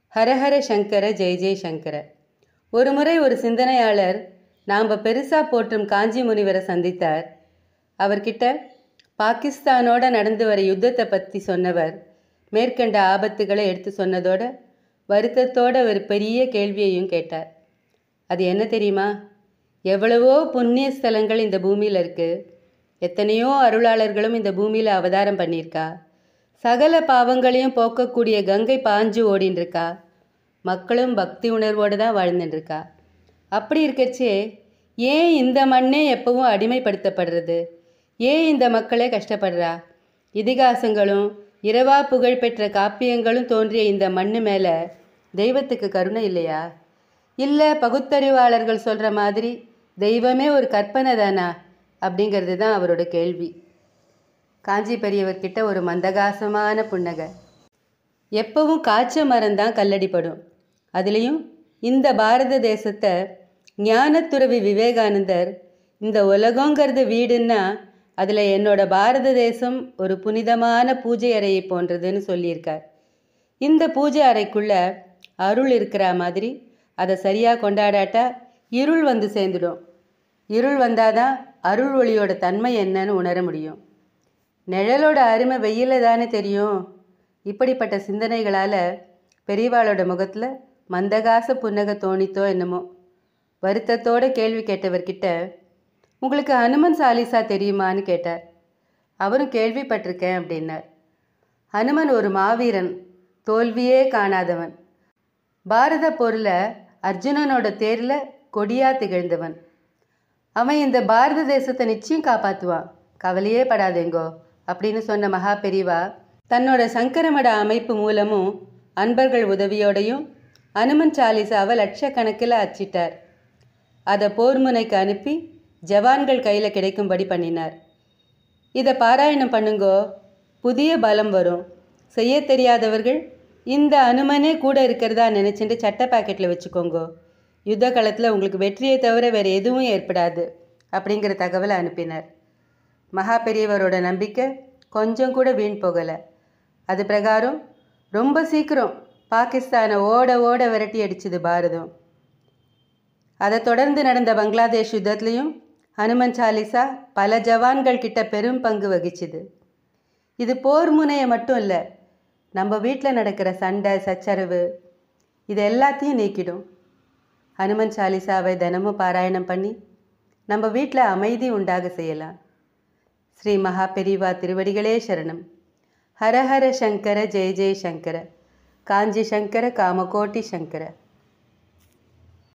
ஹரஹர சங்கர ஜெய ஜெய சங்கர ஒரு முறை ஒரு சிந்தனையாளர் நாம் பெருசாக போற்றும் காஞ்சி முனிவரை சந்தித்தார் அவர்கிட்ட பாகிஸ்தானோட நடந்து வர யுத்தத்தை பற்றி சொன்னவர் மேற்கண்ட ஆபத்துகளை எடுத்து சொன்னதோட வருத்தத்தோட ஒரு பெரிய கேள்வியையும் கேட்டார் அது என்ன தெரியுமா எவ்வளவோ புண்ணிய ஸ்தலங்கள் இந்த பூமியில் இருக்குது எத்தனையோ அருளாளர்களும் இந்த பூமியில் அவதாரம் பண்ணியிருக்கா சகல பாவங்களையும் போக்கக்கூடிய கங்கை பாஞ்சு ஓடின்னு இருக்கா மக்களும் பக்தி உணர்வோடு தான் வாழ்ந்துட்டு இருக்கா அப்படி இருக்கச்சே ஏன் இந்த மண்ணே எப்பவும் அடிமைப்படுத்தப்படுறது ஏன் இந்த மக்களே கஷ்டப்படுறா இதிகாசங்களும் இரவா புகழ் பெற்ற காப்பியங்களும் தோன்றிய இந்த மண்ணு மேலே தெய்வத்துக்கு கருணை இல்லையா இல்லை பகுத்தறிவாளர்கள் சொல்கிற மாதிரி தெய்வமே ஒரு கற்பனை தானா அப்படிங்கிறது தான் அவரோட கேள்வி காஞ்சி பெரியவர்கிட்ட ஒரு மந்தகாசமான புன்னகை எப்பவும் காய்ச்ச மரம்தான் கல்லடிப்படும் அதுலேயும் இந்த பாரத தேசத்தை ஞானத்துறவி விவேகானந்தர் இந்த உலகங்கிறது வீடுன்னா அதில் என்னோட பாரத தேசம் ஒரு புனிதமான பூஜை அறையை போன்றதுன்னு சொல்லியிருக்கார் இந்த பூஜை அறைக்குள்ள அருள் இருக்கிற மாதிரி அதை சரியாக கொண்டாடாட்டா இருள் வந்து சேர்ந்துடும் இருள் வந்தாதான் அருள் ஒளியோட தன்மை என்னன்னு உணர முடியும் நிழலோட அருமை வெயில தானே தெரியும் இப்படிப்பட்ட சிந்தனைகளால் பெரியவாளோட முகத்தில் மந்தகாச புன்னகை தோணித்தோ என்னமோ வருத்தத்தோட கேள்வி கேட்டவர்கிட்ட உங்களுக்கு ஹனுமன் சாலிசா தெரியுமான்னு கேட்டார் அவரும் கேள்விப்பட்டிருக்கேன் அப்படின்னார் ஹனுமன் ஒரு மாவீரன் தோல்வியே காணாதவன் பாரத போரில் அர்ஜுனனோட தேரில் கொடியா திகழ்ந்தவன் அவன் இந்த பாரத தேசத்தை நிச்சயம் காப்பாற்றுவான் கவலையே படாதேங்கோ அப்படின்னு சொன்ன மகா பெரிவா தன்னோட சங்கரமட அமைப்பு மூலமும் அன்பர்கள் உதவியோடையும் அனுமன் சாலிசாவை லட்சக்கணக்கில் அச்சிட்டார் அதை போர் முனைக்கு அனுப்பி ஜவான்கள் கையில் கிடைக்கும்படி பண்ணினார் இதை பாராயணம் பண்ணுங்கோ புதிய பலம் வரும் செய்ய தெரியாதவர்கள் இந்த அனுமனே கூட இருக்கிறதா நினச்சிட்டு சட்டை பாக்கெட்டில் வச்சுக்கோங்கோ யுத்த காலத்தில் உங்களுக்கு வெற்றியை தவிர வேறு எதுவும் ஏற்படாது அப்படிங்கிற தகவலை அனுப்பினார் மகா பெரியவரோட நம்பிக்கை கொஞ்சம் கூட வீண் போகலை அது பிரகாரம் ரொம்ப சீக்கிரம் பாகிஸ்தானை ஓட ஓட விரட்டி அடிச்சுது பாரதம் அதை தொடர்ந்து நடந்த பங்களாதேஷ் யுத்தத்துலேயும் ஹனுமன் சாலிசா பல ஜவான்கள் கிட்ட பெரும் பங்கு வகிச்சுது இது போர் முனையை மட்டும் இல்லை நம்ம வீட்டில் நடக்கிற சண்டை சச்சரவு இது எல்லாத்தையும் நீக்கிடும் ஹனுமன் சாலிசாவை தினமும் பாராயணம் பண்ணி நம்ம வீட்டில் அமைதி உண்டாக செய்யலாம் ஸ்ரீ மகா பெரிவா திருவடிகளே சரணம் ஹரஹர சங்கர ஜெய ஜெய சங்கர காஞ்சி சங்கர காமகோட்டி சங்கர